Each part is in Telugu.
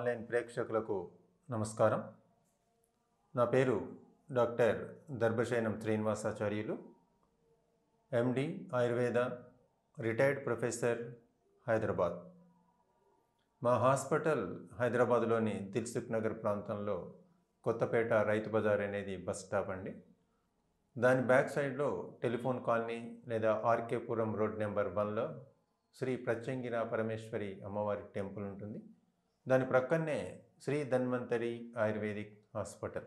ఆన్లైన్ ప్రేక్షకులకు నమస్కారం నా పేరు doctor Darbhasayanam Srinivasacharyulu MD ayurveda retired professor Hyderabad మా హాస్పిటల్ హైదరాబాద్లోని దిల్సుఖ్ నగర్ ప్రాంతంలో కొత్తపేట రైతు బజార్ అనేది బస్ స్టాప్ అండి దాని బ్యాక్ సైడ్లో టెలిఫోన్ కాలనీ లేదా ఆర్కేపురం రోడ్ నెంబర్ వన్లో శ్రీ ప్రత్యంగిర పరమేశ్వరి అమ్మవారి టెంపుల్ ఉంటుంది దాని ప్రక్కనే శ్రీ ధన్వంతరి ఆయుర్వేదిక్ హాస్పిటల్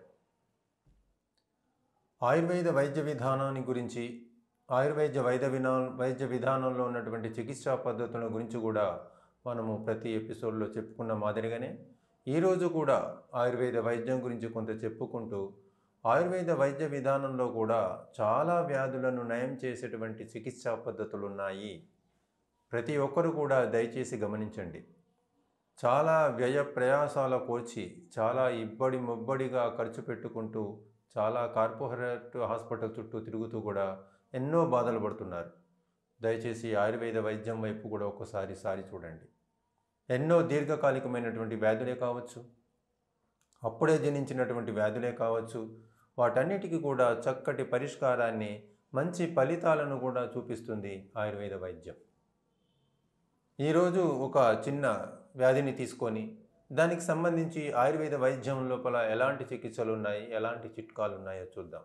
ఆయుర్వేద వైద్య విధానాన్ని గురించి ఆయుర్వేద వైద్య వినా వైద్య విధానంలో ఉన్నటువంటి చికిత్సా పద్ధతుల గురించి కూడా మనము ప్రతి ఎపిసోడ్లో చెప్పుకున్న మాదిరిగానే ఈరోజు కూడా ఆయుర్వేద వైద్యం గురించి కొంత చెప్పుకుంటూ ఆయుర్వేద వైద్య విధానంలో కూడా చాలా వ్యాధులను నయం చేసేటువంటి చికిత్సా పద్ధతులు ఉన్నాయి ప్రతి ఒక్కరు కూడా దయచేసి గమనించండి చాలా వ్యయ ప్రయాసాల కోర్చి చాలా ఇబ్బడి ముబ్బడిగా ఖర్చు పెట్టుకుంటూ చాలా కార్పొరేట్ హాస్పిటల్ చుట్టూ తిరుగుతూ కూడా ఎన్నో బాధలు పడుతున్నారు దయచేసి ఆయుర్వేద వైద్యం వైపు కూడా ఒకసారి సారి చూడండి ఎన్నో దీర్ఘకాలికమైనటువంటి వ్యాధులే కావచ్చు అప్పుడే జనించినటువంటి వ్యాధులే కావచ్చు వాటన్నిటికీ కూడా చక్కటి పరిష్కారాన్ని మంచి ఫలితాలను కూడా చూపిస్తుంది ఆయుర్వేద వైద్యం ఈరోజు ఒక చిన్న వ్యాధిని తీసుకొని దానికి సంబంధించి ఆయుర్వేద వైద్యం లోపల ఎలాంటి చికిత్సలు ఉన్నాయి ఎలాంటి చిట్కాలు ఉన్నాయో చూద్దాం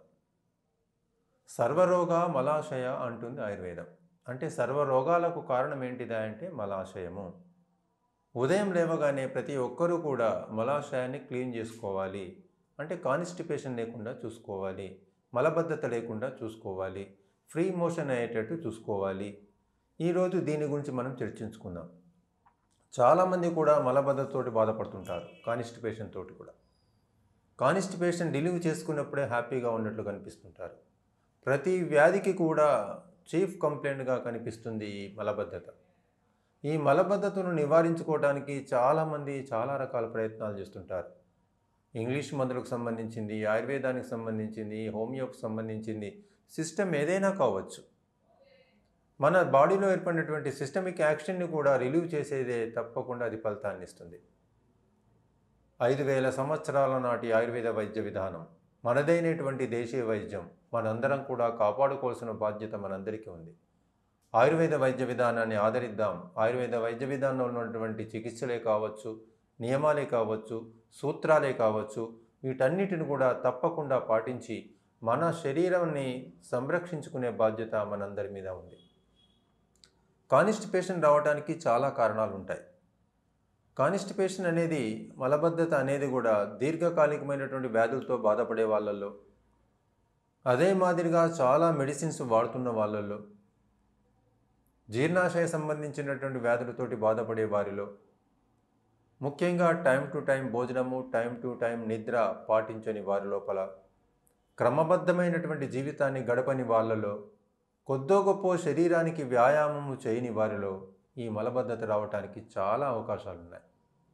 సర్వరోగ మలాశయ అంటుంది ఆయుర్వేదం అంటే సర్వరోగాలకు కారణం ఏంటిదా అంటే మలాశయము ఉదయం లేవగానే ప్రతి ఒక్కరూ కూడా మలాశయాన్ని క్లీన్ చేసుకోవాలి అంటే కాన్స్టిపేషన్ లేకుండా చూసుకోవాలి మలబద్ధత లేకుండా చూసుకోవాలి ఫ్రీ మోషన్ అయ్యేటట్టు చూసుకోవాలి ఈరోజు దీని గురించి మనం చర్చించుకుందాం చాలామంది కూడా మలబద్ధతతోటి బాధపడుతుంటారు కాన్స్టిపేషన్ తోటి కూడా కాన్స్టిపేషన్ డెలివరీ చేసుకున్నప్పుడే హ్యాపీగా ఉన్నట్లు కనిపిస్తుంటారు ప్రతి వ్యాధికి కూడా చీఫ్ కంప్లైంట్గా కనిపిస్తుంది ఈ మలబద్ధత ఈ మలబద్ధతను నివారించుకోవడానికి చాలామంది చాలా రకాల ప్రయత్నాలు చేస్తుంటారు ఇంగ్లీష్ మందులకు సంబంధించింది ఆయుర్వేదానికి సంబంధించింది హోమియోకి సంబంధించింది సిస్టమ్ ఏదైనా కావచ్చు మన బాడీలో ఏర్పడినటువంటి సిస్టమిక్ యాక్షన్ని కూడా రిలీవ్ చేసేదే తప్పకుండా అది ఫలితాన్ని ఇస్తుంది ఐదు వేల సంవత్సరాల నాటి ఆయుర్వేద వైద్య విధానం మనదైనటువంటి దేశీయ వైద్యం మనందరం కూడా కాపాడుకోవాల్సిన బాధ్యత మనందరికీ ఉంది ఆయుర్వేద వైద్య విధానాన్ని ఆదరిద్దాం ఆయుర్వేద వైద్య విధానంలో ఉన్నటువంటి చికిత్సలే కావచ్చు నియమాలే కావచ్చు సూత్రాలే కావచ్చు వీటన్నిటిని కూడా తప్పకుండా పాటించి మన శరీరాన్ని సంరక్షించుకునే బాధ్యత మనందరి మీద ఉంది కానిస్టిపేషన్ రావడానికి చాలా కారణాలు ఉంటాయి కానిస్టిపేషన్ అనేది మలబద్ధత అనేది కూడా దీర్ఘకాలికమైనటువంటి వ్యాధులతో బాధపడే వాళ్ళల్లో అదే మాదిరిగా చాలా మెడిసిన్స్ వాడుతున్న వాళ్ళల్లో జీర్ణాశయ సంబంధించినటువంటి వ్యాధులతోటి బాధపడే వారిలో ముఖ్యంగా టైం టు టైం భోజనము టైం టు టైం నిద్ర పాటించని వారి లోపల క్రమబద్ధమైనటువంటి జీవితాన్ని గడపని వాళ్ళలో కొద్దో గొప్ప శరీరానికి వ్యాయామము చేయని వారిలో ఈ మలబద్ధత రావడానికి చాలా అవకాశాలు ఉన్నాయి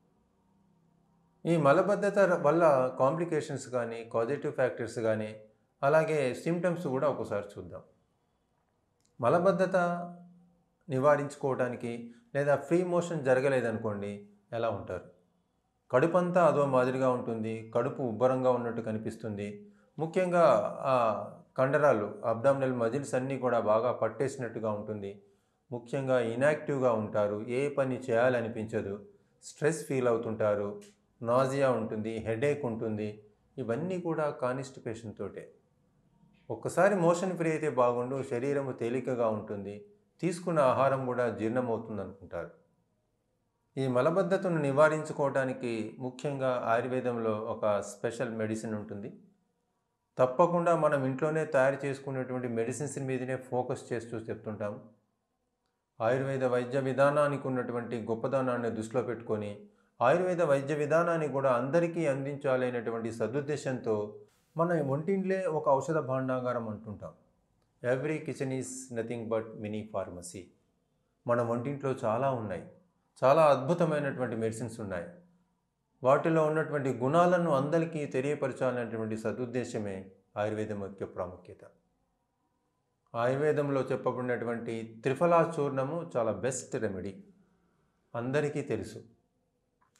ఈ మలబద్ధత వల్ల కాంప్లికేషన్స్ కానీ పాజిటివ్ ఫ్యాక్టర్స్ కానీ అలాగే సిమ్టమ్స్ కూడా ఒకసారి చూద్దాం మలబద్ధత నివారించుకోవడానికి లేదా ఫ్రీ మోషన్ జరగలేదనుకోండి ఎలా ఉంటారు కడుపు అంతా అదో మాదిరిగా ఉంటుంది కడుపు ఉబ్బరంగా ఉన్నట్టు కనిపిస్తుంది ముఖ్యంగా ఆ కండరాలు అబ్డామినల్ మజిల్స్ అన్నీ కూడా బాగా పట్టేసినట్టుగా ఉంటుంది ముఖ్యంగా ఇనాక్టివ్గా ఉంటారు ఏ పని చేయాలనిపించదు స్ట్రెస్ ఫీల్ అవుతుంటారు నాజియా ఉంటుంది హెడేక్ ఉంటుంది ఇవన్నీ కూడా కానిస్టిపేషన్ తోటే ఒక్కసారి మోషన్ ఫ్రీ అయితే బాగుండు శరీరము తేలికగా ఉంటుంది తీసుకున్న ఆహారం కూడా జీర్ణమవుతుంది అనుకుంటారు ఈ మలబద్ధతను నివారించుకోవడానికి ముఖ్యంగా ఆయుర్వేదంలో ఒక స్పెషల్ మెడిసిన్ ఉంటుంది తప్పకుండా మనం ఇంట్లోనే తయారు చేసుకునేటువంటి మెడిసిన్స్ మీదనే ఫోకస్ చేస్తూ చెప్తుంటాం ఆయుర్వేద వైద్య విధానానికి ఉన్నటువంటి గొప్పదనాన్ని దృష్టిలో పెట్టుకొని ఆయుర్వేద వైద్య విధానాన్ని కూడా అందరికీ అందించాలనేటువంటి సదుద్దేశంతో మన ఒంటింట్లే ఒక ఔషధ భాండాగారం అంటుంటాం every kitchen is nothing but mini pharmacy మన ఒంటింట్లో చాలా ఉన్నాయి చాలా అద్భుతమైనటువంటి మెడిసిన్స్ ఉన్నాయి వాటిలో ఉన్నటువంటి గుణాలను అందరికీ తెలియపరచాలనేటువంటి సదుద్దేశమే ఆయుర్వేదం ముఖ్య ప్రాముఖ్యత ఆయుర్వేదంలో చెప్పబడినటువంటి త్రిఫలా చూర్ణము చాలా బెస్ట్ రెమెడీ అందరికీ తెలుసు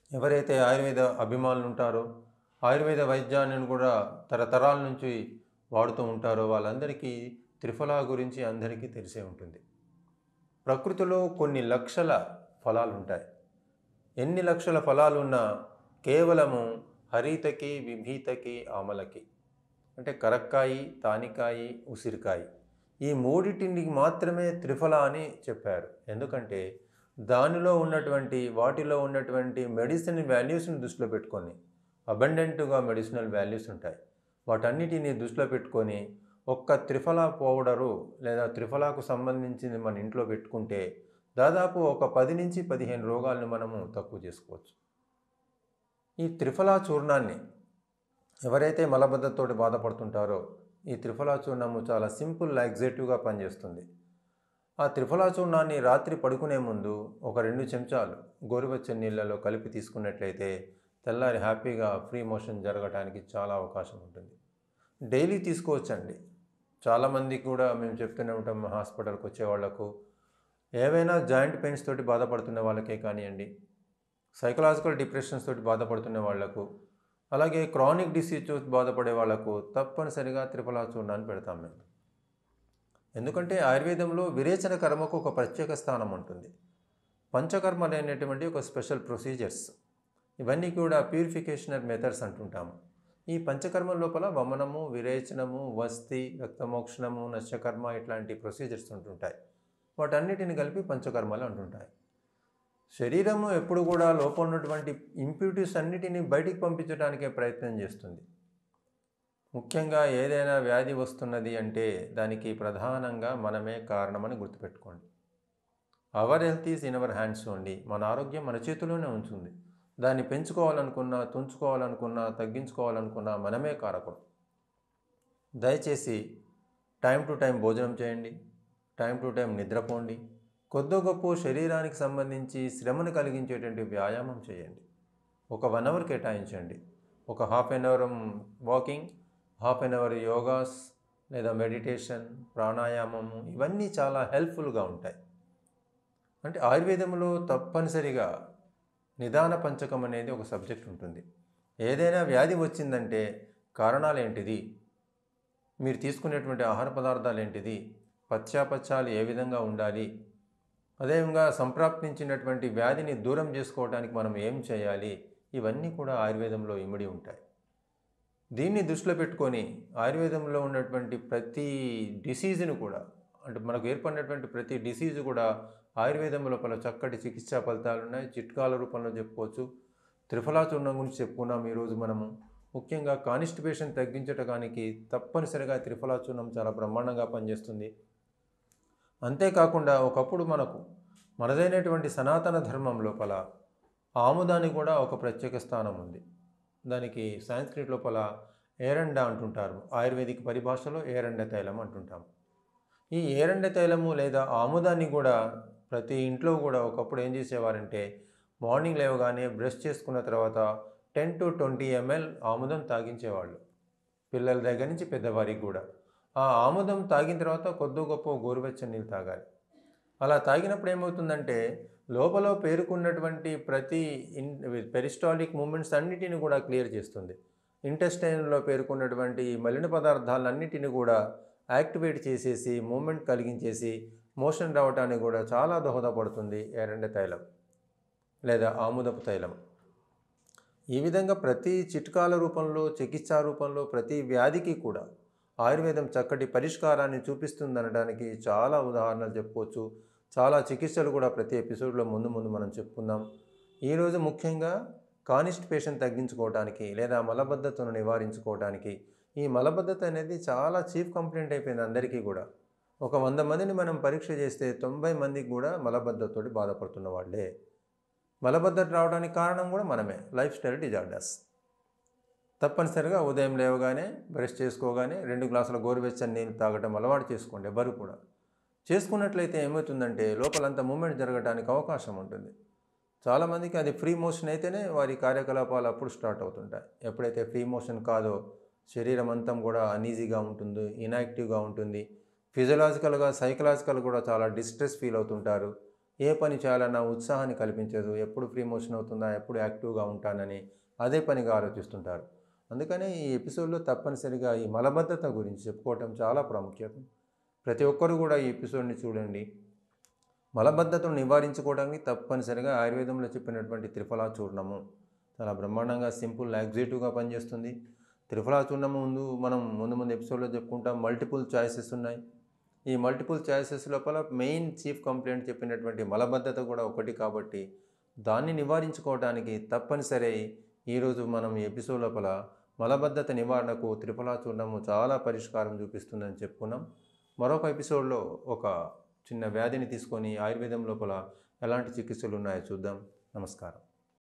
ఎవరైతే ఆయుర్వేద అభిమానులు ఉంటారో ఆయుర్వేద వైద్యాన్ని కూడా తరతరాల నుంచి వాడుతూ ఉంటారో వాళ్ళందరికీ త్రిఫలా గురించి అందరికీ తెలిసే ఉంటుంది ప్రకృతిలో కొన్ని లక్షల ఫలాలు ఉంటాయి ఎన్ని లక్షల ఫలాలు ఉన్నా కేవలము హరితకి విభీతకి ఆమలకి అంటే కరక్కాయి తానికాయి ఉసిరికాయి ఈ మూడిటిని మాత్రమే త్రిఫల అని చెప్పారు ఎందుకంటే దానిలో ఉన్నటువంటి వాటిలో ఉన్నటువంటి మెడిసిన్ వాల్యూస్ని దృష్టిలో పెట్టుకొని అబండెంట్గా మెడిసినల్ వాల్యూస్ ఉంటాయి వాటన్నిటిని దృష్టిలో పెట్టుకొని ఒక్క త్రిఫలా పౌడరు లేదా త్రిఫలాకు సంబంధించింది మన ఇంట్లో పెట్టుకుంటే దాదాపు ఒక పది నుంచి పదిహేను రోగాలను మనము తక్కువ చేసుకోవచ్చు ఈ త్రిఫలా చూర్ణాన్ని ఎవరైతే మలబద్ధతోటి బాధపడుతుంటారో ఈ త్రిఫలా చూర్ణము చాలా సింపుల్ లాక్సేటివ్గా పనిచేస్తుంది ఆ త్రిఫలా చూర్ణాన్ని రాత్రి పడుకునే ముందు ఒక రెండు చెంచాలు గోరువెచ్చని నీళ్ళలో కలిపి తీసుకున్నట్లయితే తెల్లారి హ్యాపీగా ఫ్రీ మోషన్ జరగడానికి చాలా అవకాశం ఉంటుంది డైలీ తీసుకోవచ్చండి చాలామంది కూడా మేము చెప్తూనే ఉంటాం హాస్పిటల్కి వచ్చే వాళ్ళకు ఏవైనా జాయింట్ పెయిన్స్ తోటి బాధపడుతున్న వాళ్ళకే కానివ్వండి సైకలాజికల్ డిప్రెషన్స్ తోటి బాధపడుతున్న వాళ్లకు అలాగే క్రానిక్ డిసీజ్ చూసి బాధపడే వాళ్లకు తప్పనిసరిగా త్రిఫలా చూర్ణాన్ని పెడతాం మేము ఎందుకంటే ఆయుర్వేదంలో విరేచన కర్మకు ఒక ప్రత్యేక స్థానం ఉంటుంది పంచకర్మలు అనేటువంటి ఒక స్పెషల్ ప్రొసీజర్స్ ఇవన్నీ కూడా ప్యూరిఫికేషనర్ మెథడ్స్ అంటుంటాము ఈ పంచకర్మ లోపల వమనము విరేచనము వస్తి రక్తమోక్షణము నశ్యకర్మ ఇట్లాంటి ప్రొసీజర్స్ ఉంటుంటాయి వాటన్నిటిని కలిపి పంచకర్మలు అంటుంటాయి శరీరము ఎప్పుడు కూడా లోపల ఉన్నటువంటి ఇంప్యూరిటీస్ అన్నిటిని బయటికి పంపించడానికే ప్రయత్నం చేస్తుంది ముఖ్యంగా ఏదైనా వ్యాధి వస్తున్నది అంటే దానికి ప్రధానంగా మనమే కారణమని గుర్తుపెట్టుకోండి our health is in our hands only మన ఆరోగ్యం మన చేతిలోనే ఉంచుంది దాన్ని పెంచుకోవాలనుకున్నా తుంచుకోవాలనుకున్నా తగ్గించుకోవాలనుకున్నా మనమే కారకుడు దయచేసి టైం టు టైం భోజనం చేయండి టైం టు టైం నిద్రపోండి కొద్ది గొప్ప శరీరానికి సంబంధించి శ్రమను కలిగించేటువంటి వ్యాయామం చేయండి ఒక వన్ అవర్ కేటాయించండి ఒక half an hour walking half an hour yogas లేదా మెడిటేషన్ ప్రాణాయామము ఇవన్నీ చాలా హెల్ప్ఫుల్గా ఉంటాయి అంటే ఆయుర్వేదంలో తప్పనిసరిగా నిదాన పంచకం అనేది ఒక సబ్జెక్ట్ ఉంటుంది ఏదైనా వ్యాధి వచ్చిందంటే కారణాలు ఏంటిది మీరు తీసుకునేటువంటి ఆహార పదార్థాలు ఏంటిది పశ్చాపచ్చాలు ఏ విధంగా ఉండాలి అదేవిధంగా సంప్రాప్తించినటువంటి వ్యాధిని దూరం చేసుకోవడానికి మనం ఏం చేయాలి ఇవన్నీ కూడా ఆయుర్వేదంలో ఇమిడి ఉంటాయి దీన్ని దృష్టిలో పెట్టుకొని ఆయుర్వేదంలో ఉన్నటువంటి ప్రతి డిసీజ్ను కూడా అంటే మనకు ఏర్పడినటువంటి ప్రతి డిసీజ్ కూడా ఆయుర్వేదం లోపల చక్కటి చికిత్సా ఫలితాలు ఉన్నాయి చిట్కాల రూపంలో చెప్పుకోవచ్చు త్రిఫలా చూర్ణం గురించి చెప్పుకున్నాం ఈరోజు మనము ముఖ్యంగా కానిస్టిపేషన్ తగ్గించడానికి తప్పనిసరిగా త్రిఫలా చూర్ణం చాలా బ్రహ్మాండంగా పనిచేస్తుంది అంతేకాకుండా ఒకప్పుడు మనకు మనదైనటువంటి సనాతన ధర్మం లోపల ఆముదానికి కూడా ఒక ప్రత్యేక స్థానం ఉంది దానికి సాంస్క్రిట్ లోపల ఏరండ అంటుంటారు ఆయుర్వేదిక్ పరిభాషలో ఏరండ తైలం అంటుంటాం ఈ ఏరండ తైలము లేదా ఆముదాన్ని కూడా ప్రతి ఇంట్లో కూడా ఒకప్పుడు ఏం చేసేవారంటే మార్నింగ్ లేవగానే బ్రష్ చేసుకున్న తర్వాత టెన్ టు ట్వంటీ ఎంఎల్ ఆముదం తాగించేవాళ్ళు పిల్లల దగ్గర నుంచి పెద్దవారికి కూడా ఆ ఆముదం తాగిన తర్వాత కొద్ది గొప్ప గోరువెచ్చని నీళ్ళు తాగాలి అలా తాగినప్పుడు ఏమవుతుందంటే లోపల పేరుకున్నటువంటి ప్రతి ఇన్ పెరిస్టాలిక్ మూమెంట్స్ అన్నిటిని కూడా క్లియర్ చేస్తుంది ఇంటెస్టైన్లో పేర్కొన్నటువంటి మలిన పదార్థాలన్నిటిని కూడా యాక్టివేట్ చేసేసి మూమెంట్ కలిగించేసి మోషన్ రావడానికి కూడా చాలా దోహదపడుతుంది ఎరండ తైలం లేదా ఆముదపు తైలం ఈ విధంగా ప్రతి చిట్కాల రూపంలో చికిత్సా రూపంలో ప్రతి వ్యాధికి కూడా ఆయుర్వేదం చక్కటి పరిష్కారాన్ని చూపిస్తుందనడానికి చాలా ఉదాహరణలు చెప్పుకోవచ్చు చాలా చికిత్సలు కూడా ప్రతి ఎపిసోడ్లో ముందు ముందు మనం చెప్పుకుందాం ఈరోజు ముఖ్యంగా కానిస్టిపేషన్ తగ్గించుకోవడానికి లేదా మలబద్ధతను నివారించుకోవడానికి ఈ మలబద్ధత అనేది చాలా చీఫ్ కంప్లైంట్ అయిపోయింది అందరికీ కూడా ఒక వంద మందిని మనం పరీక్ష చేస్తే తొంభై మందికి కూడా మలబద్ధతతోటి బాధపడుతున్న వాళ్ళే మలబద్ధత రావడానికి కారణం కూడా మనమే లైఫ్ స్టైల్ డిజార్డర్స్ తప్పనిసరిగా ఉదయం లేవగానే బ్రష్ చేసుకోగానే రెండు గ్లాసుల గోరువెచ్చని నీళ్ళు తాగటం అలవాటు చేసుకోండి ఎవరు కూడా చేసుకున్నట్లయితే ఏమవుతుందంటే లోపలంతా మూమెంట్ జరగడానికి అవకాశం ఉంటుంది చాలామందికి అది ఫ్రీ మోషన్ అయితేనే వారి కార్యకలాపాలు అప్పుడు స్టార్ట్ అవుతుంటాయి ఎప్పుడైతే ఫ్రీ మోషన్ కాదో శరీరం అంతా కూడా అనీజీగా ఉంటుంది ఇన్యాక్టివ్గా ఉంటుంది ఫిజియలాజికల్గా సైకలాజికల్ కూడా చాలా డిస్ట్రెస్ ఫీల్ అవుతుంటారు ఏ పని చేయాలన్నా ఉత్సాహాన్ని కల్పించదు ఎప్పుడు ఫ్రీ మోషన్ అవుతుందా ఎప్పుడు యాక్టివ్గా ఉంటానని అదే పనిగా ఆలోచిస్తుంటారు అందుకనే ఈ ఎపిసోడ్లో తప్పనిసరిగా ఈ మలబద్ధత గురించి చెప్పుకోవటం చాలా ప్రాముఖ్యత ప్రతి ఒక్కరు కూడా ఈ ఎపిసోడ్ని చూడండి మలబద్ధతను నివారించుకోవడానికి తప్పనిసరిగా ఆయుర్వేదంలో చెప్పినటువంటి త్రిఫలా చూర్ణము చాలా బ్రహ్మాండంగా సింపుల్ లాగ్జేటివ్గా పనిచేస్తుంది త్రిఫలా చూర్ణము ముందు మనం ముందు ముందు ఎపిసోడ్లో చెప్పుకుంటాం మల్టిపుల్ చాయిసెస్ ఉన్నాయి ఈ మల్టిపుల్ చాయిసెస్ లోపల మెయిన్ చీఫ్ కంప్లైంట్ చెప్పినటువంటి మలబద్ధత కూడా ఒకటి కాబట్టి దాన్ని నివారించుకోవడానికి తప్పనిసరి ఈరోజు మనం ఈ ఎపిసోడ్ లోపల మలబద్ధత నివారణకు త్రిఫలా చూర్ణము చాలా పరిష్కారం చూపిస్తుందని చెప్పుకున్నాం మరొక ఎపిసోడ్లో ఒక చిన్న వ్యాధిని తీసుకొని ఆయుర్వేదం లోపల ఎలాంటి చికిత్సలు ఉన్నాయో చూద్దాం నమస్కారం